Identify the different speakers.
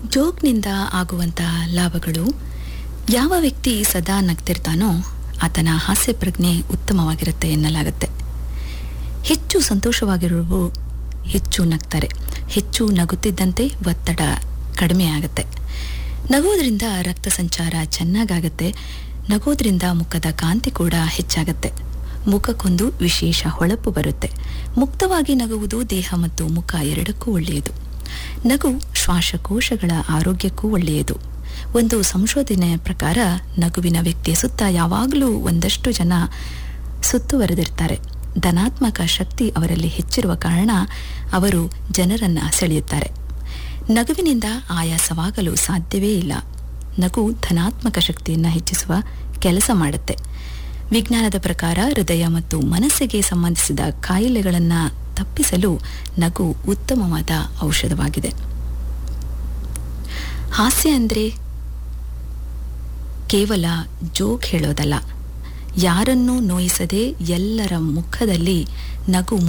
Speaker 1: ಜೋಕ್ನಿಂದ ಆಗುವಂತಹ ಲಾಭಗಳು ಯಾವ ವ್ಯಕ್ತಿ ಸದಾ ನಗ್ತಿರ್ತಾನೋ ಆತನ ಹಾಸ್ಯ ಪ್ರಜ್ಞೆ ಉತ್ತಮವಾಗಿರುತ್ತೆ ಎನ್ನಲಾಗುತ್ತೆ ಹೆಚ್ಚು ಸಂತೋಷವಾಗಿರುವವು ಹೆಚ್ಚು ನಗ್ತಾರೆ ಹೆಚ್ಚು ನಗುತ್ತಿದ್ದಂತೆ ಒತ್ತಡ ಕಡಿಮೆ ಆಗುತ್ತೆ ನಗೋದ್ರಿಂದ ರಕ್ತ ಸಂಚಾರ ಚೆನ್ನಾಗಾಗತ್ತೆ ನಗೋದ್ರಿಂದ ಮುಖದ ಕಾಂತಿ ಕೂಡ ಹೆಚ್ಚಾಗತ್ತೆ ಮುಖಕ್ಕೊಂದು ವಿಶೇಷ ಹೊಳಪು ಬರುತ್ತೆ ಮುಕ್ತವಾಗಿ ನಗುವುದು ದೇಹ ಮತ್ತು ಮುಖ ಎರಡಕ್ಕೂ ಒಳ್ಳೆಯದು ನಗು ಶ್ವಾಸಕೋಶಗಳ ಆರೋಗ್ಯಕ್ಕೂ ಒಳ್ಳೆಯದು ಒಂದು ಸಂಶೋಧನೆಯ ಪ್ರಕಾರ ನಗುವಿನ ವ್ಯಕ್ತಿಯ ಸುತ್ತ ಯಾವಾಗಲೂ ಒಂದಷ್ಟು ಜನ ಸುತ್ತುವರೆದಿರ್ತಾರೆ ಧನಾತ್ಮಕ ಶಕ್ತಿ ಅವರಲ್ಲಿ ಹೆಚ್ಚಿರುವ ಕಾರಣ ಅವರು ಜನರನ್ನು ಸೆಳೆಯುತ್ತಾರೆ ನಗುವಿನಿಂದ ಆಯಾಸವಾಗಲು ಸಾಧ್ಯವೇ ಇಲ್ಲ ನಗು ಧನಾತ್ಮಕ ಶಕ್ತಿಯನ್ನು ಹೆಚ್ಚಿಸುವ ಕೆಲಸ ಮಾಡುತ್ತೆ ವಿಜ್ಞಾನದ ಪ್ರಕಾರ ಹೃದಯ ಮತ್ತು ಮನಸ್ಸಿಗೆ ಸಂಬಂಧಿಸಿದ ಕಾಯಿಲೆಗಳನ್ನು ತಪ್ಪಿಸಲು ನಗು ಉತ್ತಮವಾದ ಔಷಧವಾಗಿದೆ ಹಾಸ್ಯ ಅಂದರೆ ಕೇವಲ ಜೋಕ್ ಹೇಳೋದಲ್ಲ ಯಾರನ್ನೂ ನೋಯಿಸದೆ ಎಲ್ಲರ ಮುಖದಲ್ಲಿ ನಗು